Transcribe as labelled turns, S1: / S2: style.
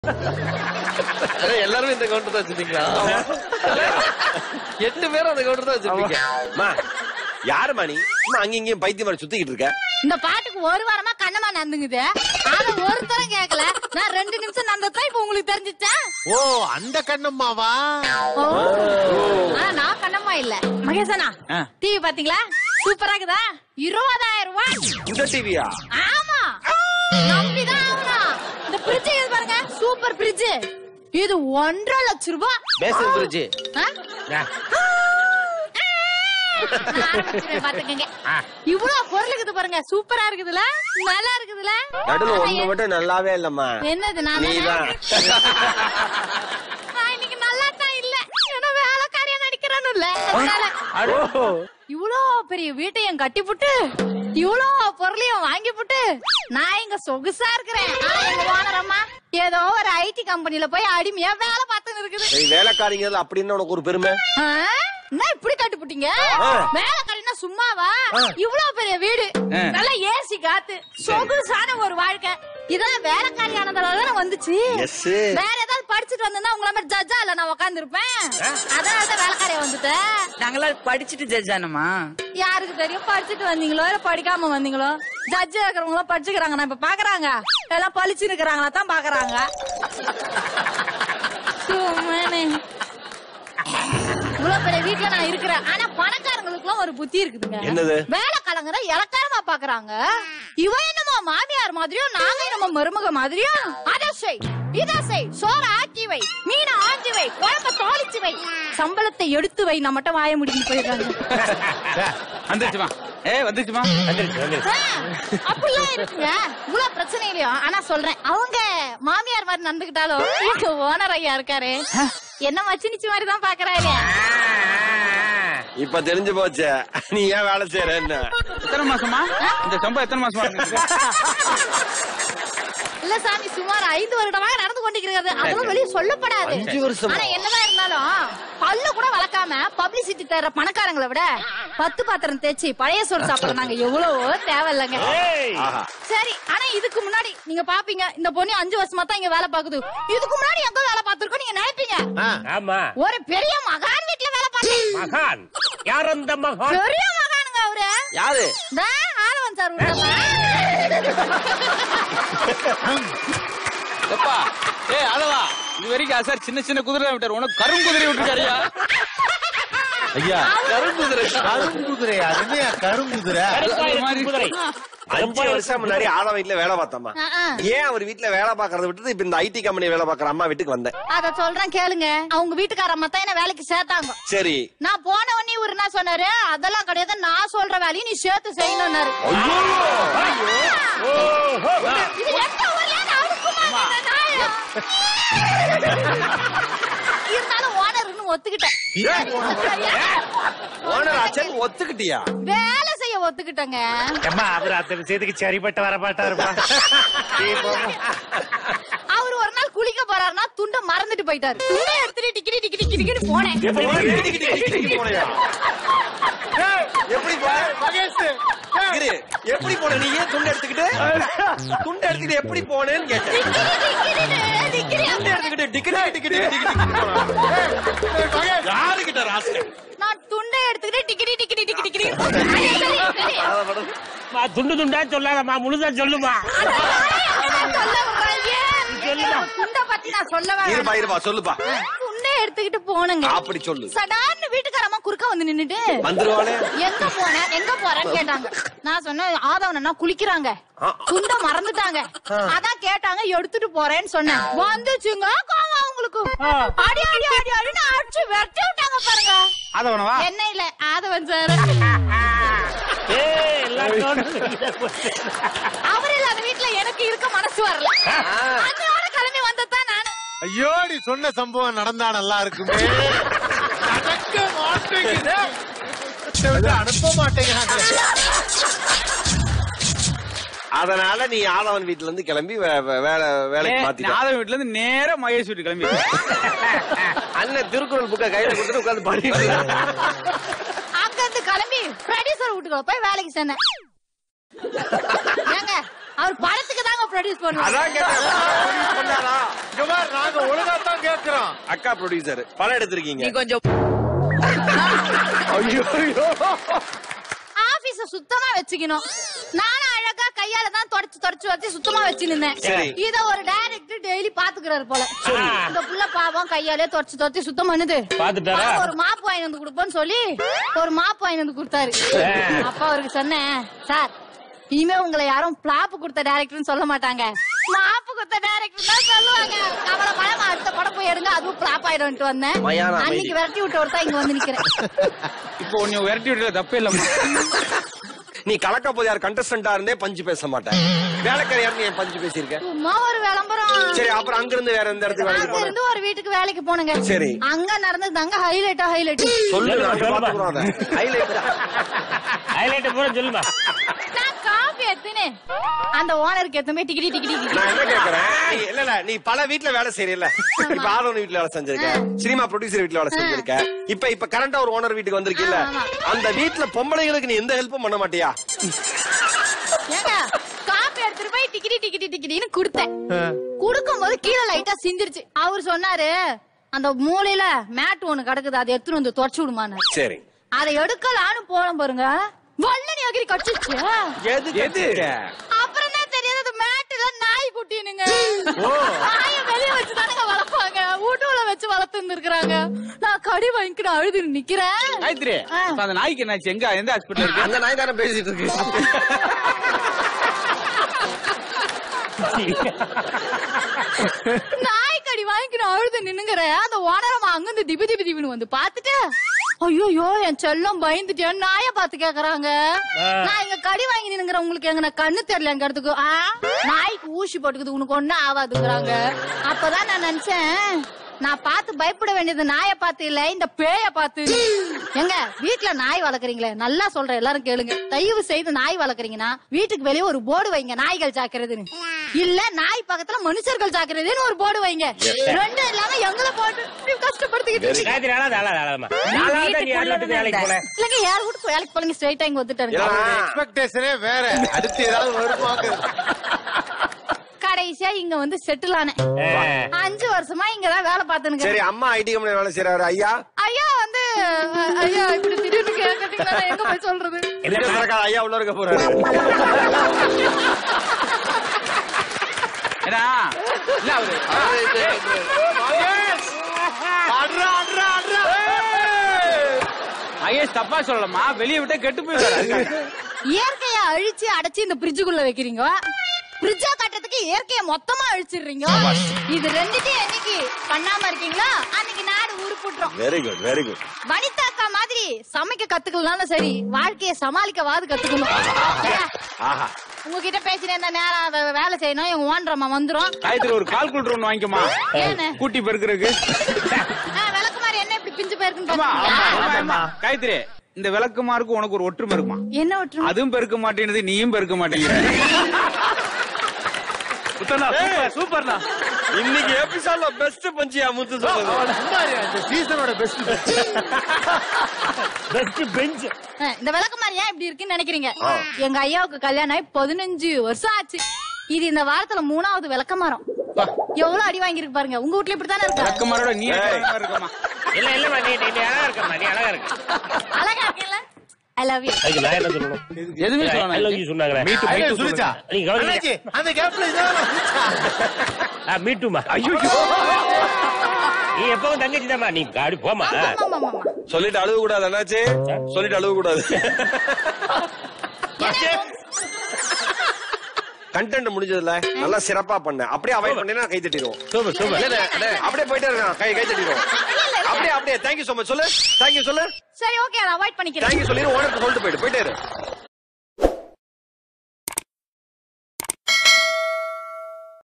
S1: அதான் எல்லாருமே இந்த கவுண்டர் தான் வச்சிருக்கீங்களா எட்டு பேரும் அந்த கவுண்டர் தான் வச்சிருக்கீங்க
S2: அம்மா யாரும்மா நீ சும்மா அங்க இங்கேயும் பைத்தியம் மாதிரி சுத்திக்கிட்டு இருக்க
S3: இந்த பாட்டுக்கு ஒரு வாரமா கண்ணமா நடந்துங்குது ஆனா ஒருத்தரும் கேக்கல நான் ரெண்டு நிமிஷம் நடந்ததான் இப்ப உங்களுக்கு தெரிஞ்சுச்சா
S4: ஓ அந்த கண்ணம்மாவா
S3: ஓ. ஆனா நான் கண்ணம்மா இல்ல மகேசனா டிவி பாத்தீங்களா சூப்பரா இருக்குதா இருபதாயிரம் ரூபாய்
S2: இந்த டிவியா
S3: ஆமா நம்பிதான் ஆகணும் இந்த பிரிட்ஜ் இது பாருங்க சூப்பர் பிரிட்ஜ் இது ஒன்றரை லட்சம் ரூபாய்
S1: பேசன் பிரிட்ஜ்
S3: ஆ? ஆரம்பிச்சிருவேன் பாத்துக்கங்க. இவ்வளவு பொருள் இருக்குது பாருங்க சூப்பரா இருக்குதுல நல்லா இருக்குதுல
S2: நடுவுல
S3: ஆனா
S2: ஒண்ணு மட்டும் நல்லாவே இல்லம்மா
S3: என்னது நான் தானே?
S2: நீதான்
S3: நான் இன்னைக்கு நல்லா தான் இல்ல ஏன்னா வேலைக்காரியா நடிக்கிறேன்னு இல்ல அதனால இவ்வளோ பெரிய வீட்டையும் கட்டி புட்டு இவ்வளோ பொருளையும் வாங்கி புட்டு நான் இங்க சொகுசா இருக்கிறேன் ஆனா எங்க ஓனர் அம்மா ஏதோ ஒரு ஐடி கம்பெனில போய் அடிமையா வேலை பார்த்துன்னு இருக்குது
S2: நீ வேலைக்காரிங்க அப்படின்னு உனக்கு ஒரு பெருமை
S3: ஆ? என்ன இப்படி கட்டி புட்டீங்க வேலைக்காரினா சும்மாவா இவ்வளவு பெரிய வீடு நல்ல ஏசி காத்து சொகுசான ஒரு வாழ்க்கை இதான் வேலைக்காரி ஆனதால வந்துச்சு
S2: Yes.
S3: வேற ஏதாவது படிச்சுட்டு வந்திருந்தா உங்கள மாதிரி ஜட்ஜா இல்ல நான் உட்கார்ந்து இருப்பேன் அதனால தான் வேலைக்காரியா வந்துட்டேன்
S5: நாங்களாம் படிச்சுட்டு ஜட்ஜ் ஆனோமா
S3: யாருக்கு தெரியும் படிச்சுட்டு வந்தீங்களோ இல்ல படிக்காம வந்தீங்களோ ஜட்ஜ் இருக்கிறவங்க படிச்சுக்கிறாங்க நான் இப்ப பாக்குறாங்க எல்லாம் பழிச்சு இருக்கிறாங்களா தான் பாக்குறாங்க சும்மானே. இவ்வளவு பெரிய வீட்டுல நான் இருக்கிறேன் ஆனா பணக்காரங்களுக்கு ஒரு புத்தி இருக்குதுங்க
S2: என்னது?
S3: வேலை கலங்குற இலக்காரமா பாக்குறாங்க இவ என்னமோ மாமியார் மாதிரியும் நாங்க என்னமோ மருமக மாதிரியும் அத செய் இத செய் சோற ஆக்கி வை மீனை ஆஞ்சி வை குழம்ப தாளிச்சு வை சம்பளத்தை எடுத்து வை நான் மட்டும் வாய முடிஞ்சு போயிடுறாங்க
S5: வந்துருச்சுமா ஏ வந்துருச்சுமா
S3: ஆ, அப்படிலாம் இருக்குங்க இவ்வளவு பிரச்சனை இல்லையா ஆனா சொல்றேன் அவங்க மாமியார் மாதிரி நடந்துகிட்டாலும் எங்க ஓனர் ஐயா இருக்காரு என்ன மச்சினிச்சு மாதிரி தான் பாக்குறாரு
S2: இப்ப தெரிஞ்சு போச்சு நீ ஏன் வேலை செய்யற என்ன
S5: எத்தனை மாசமா இந்த சம்பளம் எத்தனை மாசமா
S3: இல்ல சாமி சுமார் ஐந்து வருடமாக நடந்து கொண்டிருக்கிறது அதெல்லாம் வெளியே சொல்லப்படாது
S2: அஞ்சு வருஷமா?
S3: ஆனா என்னதான் இருந்தாலும் பல்ல கூட வளர்க்காம பப்ளிசிட்டி தர்ற பணக்காரங்களை விட பத்து பாத்திரம் தேய்ச்சி பழைய சோறு சாப்பிட நாங்க எவ்வளவோ தேவையில்லைங்க
S2: ஆஹா
S3: சரி ஆனா இதுக்கு முன்னாடி நீங்க பாப்பீங்க இந்த பொண்ணு அஞ்சு வருஷமா தான் இங்க வேலை பாக்குது இதுக்கு முன்னாடி எங்க வேலை பார்த்திருக்கோம் நீங்க நினைப்பீங்க
S4: ஆ,
S6: ஆமா
S3: ஒரு பெரிய மகான் வீட்டுல வேலை பார்த்தேன்
S6: மகான் யார் அந்த மகான்
S3: பெரிய மகானுங்க அவரு
S1: யாரு
S3: இந்த ஆளவன் சார்
S5: எப்பா ஏ அளவா இது வரைக்கும் சார் சின்ன சின்ன குதிரை விட்டாரு உனக்கு கரும் குதிரை விட்டுருக்காருயா
S4: ஐயா
S1: கருங்குதிரை
S4: கருங்குதிரை அது என்னையா கருங்குதிரை
S6: கருப்பாயிரம் குதிரை
S2: அஞ்சு வருஷம் முன்னாடி ஆள வீட்டுல வேலை பார்த்தம்மா ஏன் அவர் வீட்டுல வேலை பாக்குறத விட்டுட்டு இப்ப இந்த ஐடி கம்பெனி வேலை பாக்குற அம்மா வீட்டுக்கு வந்தேன்
S3: அத சொல்றேன் கேளுங்க அவங்க வீட்டுக்கார அம்மா தான் என்ன வேலைக்கு சேர்த்தாங்க
S2: சரி
S3: நான் போன உடனே இவரு என்ன சொன்னாரு அதெல்லாம் கிடையாது நான் சொல்ற வேலையை நீ சேர்த்து செய்யணும்னாரு இது எந்த ஊர்லயாவது அவுக்குமா இந்த நாய்? இருந்தாலும் ஓனர்னு ஒத்துக்கிட்டேன்
S2: ஓனர் ஆச்சன் ஒத்துக்கிட்டியா
S3: வேலை செய்ய ஒத்துக்கிட்டேங்க
S6: அம்மா அவர் அத்தனை செய்திக்கு சரிப்பட்டு வர மாட்டாருப்பா
S3: அவர் ஒரு நாள் குளிக்க போறாருன்னா துண்டை மறந்துட்டு போயிட்டாரு துண்டை எடுத்துட்டு டிக்கிரி டிக்கிரி டிக்கிரி போனேன்
S2: போனையா எப்படி போன இரு, எப்படி போன நீ ஏன் துண்டு எடுத்துக்கிட்டு துண்டு எடுத்துக்கிட்டு எப்படி போனேன்னு கேட்டேன்
S3: டிக்கிரி டிக்கிரி
S2: துண்டு எடுத்துக்கிட்டு டிக்கெட் டிக்கெட் டிக்கெட் யாருக்கிட்ட ராஸ்கல்
S3: நான் துண்டை எடுத்துக்கிட்டு டிக்கிரி டிக்கிரி டிக்கிரி டிக்கிரி சரி, சரி.
S6: அம்மா, துண்டு துண்டா சொல்லாதம்மா முழுதா சொல்லுமா
S3: நான் சொல்ல வரேன். துண்டை பத்தி நான் சொல்ல
S2: இருப்பா
S3: வரேன்
S2: இருப்பா சொல்லுப்பா
S3: துண்டை எடுத்துக்கிட்டு போனேங்க
S2: அப்படி சொல்லு
S3: சடார்னு வீட்டுக்காரம்மா குறுக்க வந்து நின்னுட்டு
S2: வந்துருவாளே
S3: எங்க போன எங்க போறேன்னு கேட்டாங்க நான் சொன்னேன் ஆதவன் அண்ணா குளிக்கிறாங்க துண்ட மறந்துட்டாங்க அதான் கேட்டாங்க எடுத்துட்டு போறேன்னு சொன்னேன் வந்துச்சுங்க கோவம் அவங்களுக்கு அடி அடி அடி அடின்னு அடிச்சு விரட்டி விட்டாங்க பாருங்க
S5: அத வேணவா
S3: என்ன இல்ல ஆதவன் சார்
S6: ஏய், எல்லாம் தோணுது.
S3: அவர் இல்லாத வீட்டுல எனக்கு இருக்க மனசு வரல அதனால கிளம்பி வந்ததான் நானு
S4: ஐயோ நீ சொன்ன சம்பவம் நடந்தா நல்லா இருக்குமே நடக்க மாட்டேங்குது அனுப்ப மாட்டேங்கிறாங்க
S2: அதனால நீ ஆதவன் வீட்டுல இருந்து கிளம்பி வே- வே- வேலை வேலைக்கு மாத்திட்ட
S5: ஆதவ வீட்டுல இருந்து நேரா மகேஷ் வீட்டு கிளம்பி
S2: அண்ணன் திருக்குறள் புக்கை கையில கொடுத்துட்டு உட்காந்து படிட்டு
S3: அங்க இருந்து கிளம்பி ப்ரொடியூசர் வீட்டுக்குள்ள போய் வேலைக்கு சேர்ந்தேன் ஏங்க அவர் படத்துக்கு தாங்க ப்ரொடியூஸ் பண்ணுவாங்க
S2: அதான் கேட்டேன் produce பண்ணாரா?
S4: இங்க பாரு, நாங்க ஒழுங்கா தான் கேக்குறோம்
S2: அக்கா ப்ரொடியூசர் படம் எடுத்திருக்கீங்க
S1: நீ கொஞ்சம்
S3: ஆபீஸ சுத்தமா வச்சுக்கணும் நானும் அழகா கையால தான் தொடச்சு தொடச்சு வச்சு சுத்தமா வச்சு நின்னேன்
S2: சரி.
S3: இத ஒரு டைரக்டர் டெய்லி பாத்துக்கிறாரு போல இந்த புள்ள பாவம் கையாலே தொடச்சு தொடச்சு சுத்தம் பண்ணுது
S6: பாத்துட்டாரா?
S3: அவருக்கு ஒரு மாப்பு வாங்கி வந்து கொடுப்போம்னு சொல்லி ஒரு மாப்பு வாங்கி வந்து கொடுத்தாரு அப்ப அவருக்கு சொன்னேன் சார் இனிமே உங்களை யாரும் பிளாப்பு கொடுத்த டைரக்டர்னு சொல்ல மாட்டாங்க மாப்பு கொடுத்த டைரக்டர் தான் சொல்லுவாங்க கவலை பழமா அடுத்த படம் போய் எடுங்க அதுவும் பிளாப் ஆயிடும்ட்டு வந்தேன்
S2: மயான அமைதி.
S3: அன்னைக்கு விரட்டி விட்டு ஒருத்தா இங்க வந்து நிக்கிறேன்
S5: இப்போ உன்னை விரட்டி விடுறது தப்பே இல்லம்மா
S2: நீ கலக்க போதியார் கண்டஸ்டன்டா இருந்தே பஞ்சு பேச மாட்டேன் வேலைக்காரியார் நீ ஏன் பஞ்சு பேசியிருக்க
S3: சும்மா ஒரு விளம்பரம்
S2: சரி அப்புறம் அங்கிருந்து வேற எந்த இடத்துக்கு வேலைக்கு
S3: அங்க
S2: போன
S3: இருந்து ஒரு வீட்டுக்கு வேலைக்கு போனங்க
S2: சரி.
S3: அங்க நடந்தது தாங்க ஹைலைட்டா ஹைலைட்
S2: சொல்லு
S6: சொல்லுமா,
S2: நாங்க
S6: சொல்லுமா.
S2: பாத்துக்கிறோம் அதை ஹைலைட்
S6: ஹைலைட் பூரா சொல்லுமா
S3: நான் காபி எடுத்துனே அந்த ஓனருக்கு எத்தமே டிக்கெட் டிக்கெட்
S2: நான் என்ன கேக்குறேன் நீ இல்ல இல்ல நீ பல வீட்ல வேலை செய்யல இப்ப ஆதவன் வீட்ல வேலை செஞ்சிருக்க சினிமா ப்ரொடியூசர் வீட்ல வேலை செஞ்சிருக்க இப்ப இப்ப கரண்டா ஒரு ஓனர் வீட்டுக்கு வந்திருக்கீல்ல
S3: ஆமா,
S2: அந்த வீட்ல பொம்பளைங்களுக்கு நீ எந்த ஹெல்ப்பும் பண்ண மாட்டியா
S3: ஏங்க காபி எடுத்துட்டு போய் டிக்கெட் டிக்கெட் டிக்கெட்னு கொடுத்தேன் கொடுக்கும் போது கீழே லைட்டா சிந்திருச்சு அவர் சொன்னாரு அந்த மூலையில மேட் ஒண்ணு கிடக்குது அதை எடுத்துட்டு வந்து தொடச்சு விடுமான்னு
S2: சரி
S3: அதை எடுக்கலான்னு போன பாருங்க வல்லனி அகிரி கடிச்சிச்சு
S2: எது
S3: அப்புறம் தான் தெரியாது அது மேட்டுல நாய் குட்டினுங்க நாய வெளிய வச்சு தானுங்க வளர்ப்பாங்க வீட்டுல வச்சு வளர்த்து இருக்கிறாங்க நான் கடி வாங்கிக்கிட்டு அழுது நிக்கிறேன்
S5: காயத்ரி
S3: ஆ.
S5: இப்ப அந்த நாய்க்கு என்னாச்சு எங்க எந்த ஹாஸ்பிட்டல் இருக்கு
S1: அந்த நாய் தானே பேசிட்டு இருக்கு
S3: நாய் கடி வாங்கிக்கிட்டு அழுது நின்னுங்கிற அந்த ஓனரமா அங்கிருந்து திபி திபி திபின்னு வந்து பாத்துட்டு ஐயோ என் செல்லம் பயந்துட்டேன் நாய பாத்து கேக்குறாங்க நான் இங்க கடி வாங்கி நின்னுங்கிற உங்களுக்கு எங்க நான் கண்ணு தெரியல எங்க இடத்துக்கு ஆ? நாய்க்கு ஊசி போட்டுக்குது உனக்கு ஒண்ணும் ஆகாதுங்கிறாங்க அப்பதான் நான் நினைச்சேன் நான் பார்த்து பயப்பட வேண்டியது நாய பார்த்து இல்ல இந்த பேய பார்த்து எங்க வீட்ல நாய் வளர்க்குறீங்களே நல்லா சொல்றேன் எல்லாரும் கேளுங்க தயவு செய்து நாய் வளர்க்குறீங்கன்னா வீட்டுக்கு வெளியே ஒரு போர்டு வைங்க நாய்கள் ஜாக்கிரதுன்னு இல்ல நாய் பக்கத்துல மனுஷர்கள் ஜாக்கிரதுன்னு ஒரு போர்டு வைங்க ரெண்டும் இல்லாம எங்களை போட்டு இப்படி கஷ்டப்படுத்திக்கிட்டு இருக்கீங்க.
S6: காய்ச்சல் ஆளாத ஆளாத ஆளாதமா நாளாவது நீ யார் வீட்டுக்கு வேலைக்கு போன
S3: இல்லங்க யார் வீட்டுக்கு வேலைக்கு போலங்க ஸ்ட்ரைட்டா இங்க வந்துட்டாருங்க
S2: ஏன்னா,
S4: எக்ஸ்பெக்டேஷனே வேற அடுத்து ஏதாவது வருமாங்க
S3: கடைசியா இங்க வந்து செட்டில் ஆனேன் அஞ்சு வருஷமா இங்கதான் வேலை பார்த்துனுங்க
S2: சரி அம்மா ஐடி கம்பெனி வேலை செய்யறாரு ஐயா
S3: ஐயா வந்து அஹ், ஐயா இப்படி திடீர்னு கேட்டீங்கன்னா நான் எங்க போய் சொல்றது
S2: வீட்டு சரக்கார ஐயா உள்ள இருக்க போறாரு
S5: ஏன்னா இல்ல அவரு மகேஷ் தப்பா சொல்லலாமா வெளியே விட்டா கெட்டு போயிடுறாரு
S3: இயற்கைய அழிச்சு அடைச்சு இந்த பிரிட்ஜுக்குள்ள வைக்கிறீங்க பிரிட்ஜா கட்டுறதுக்கு இயற்கைய மொத்தமா அழிச்சிடுறீங்க இது ரெண்டுத்தையும் என்னைக்கு பண்ணாம இருக்கீங்களா அன்னைக்கு நாடு உருப்புட்டுரும்
S2: very good very good
S3: Vanitha அக்கா மாதிரி சமைக்க கத்துக்கலனாலும் சரி வாழ்க்கைய சமாளிக்கவாது கத்துக்கணும் ஏங்க,
S2: ஆஹா
S3: உங்ககிட்ட பேசினே இந்த நேரம் அதை வேலை செய்யணும் எங்க ஓன்றம்மா வந்துரும்
S5: காயத்ரி ஒரு கால்குலேட்டர் ஒண்ணு வாங்கிக்கமா
S3: ஏன்னு
S5: கூட்டி பெருக்கிறதுக்கு
S3: விளக்கு மாதிரி என்ன இப்படி பிஞ்சு போயிருக்குன்னு
S5: ஆமா ஆமா,
S3: பாத்தீங்களா?
S5: ஆமா, ஆமா. காயத்ரி இந்த விளக்குமாருக்கு உனக்கு ஒரு ஒற்றுமை இருக்குமா
S3: என்ன விட்டுரும்
S5: அதுவும் பெருக்க மாட்டேங்குது நீயும் பெருக்க மாட்டேங்கிற சூப்பர்ண்ணா
S2: இன்னைக்கு எபிசோட்ல பெஸ்ட் பஞ்சியா முத்து சொல்லுது
S4: இந்த சீசனோட பெஸ்ட்
S6: பெஸ்ட் பெஞ்ச்
S3: அஹ், இந்த விளக்கு மாதிரி ஏன் இப்படி இருக்குன்னு நினைக்கிறீங்க எங்க ஐயாவுக்கு கல்யாணம் ஆகி பதினஞ்சு வருஷம் ஆச்சு இது இந்த வாரத்துல மூணாவது விளக்க மரம் எவ்வளவு அடி வாங்கியிருக்கு பாருங்க உங்க வீட்ல இப்படித்தானே இருக்கா
S5: விளக்குமாரோட நீ இருக்கமா
S6: இல்ல இல்லம்மா நீ நீ நீ அழகா இருக்கம்மா நீ அழகா இருக்க
S3: அழகா இருக்கீங்களா ஐ லவ் யூ
S6: அதுக்கு நான் என்ன சொல்லணும்
S5: எதுவுமே
S6: I love you
S5: சொல்லணும்
S6: சொன்னாங்களே
S5: மீட்டு மீட்டு
S4: சொல்லிச்சா
S6: நீங்க கவனிங்க
S4: அண்ணாச்சி, அந்த கேப்ல இதான்
S6: மீட்டுமா ஐயோ நீ எப்பவும் தங்கச்சி தாமா நீ காடி போமா
S3: ஆமா ஆமா ஆமா
S2: சொல்லிட்டு அழுக கூடாது என்னாச்சு சொல்லிட்டு அழுக கூடாது கண்டென்ட் முடிஞ்சதுல நல்லா சிறப்பா பண்ண அப்படியே அவாய்ட் பண்ணினா கை தட்டிடுவோம்
S6: சூப்பர் சூப்பர்
S2: இல்ல, இல்ல, அப்படியே போயிட்டே இருக்கான் கை கை தட்டிடுவோம் அப்படியே அப்படியே தேங்க்யூ so much சொல்லு தேங்க்யூ சொல்லு
S3: சரி ஓகே அதை அவாய்ட் பண்ணிக்கிறேன்
S2: தேங்க்யூ சொல்லிடு ஓனருக்கு சொல்லிட்டு போயிடு போயிட்டே இரு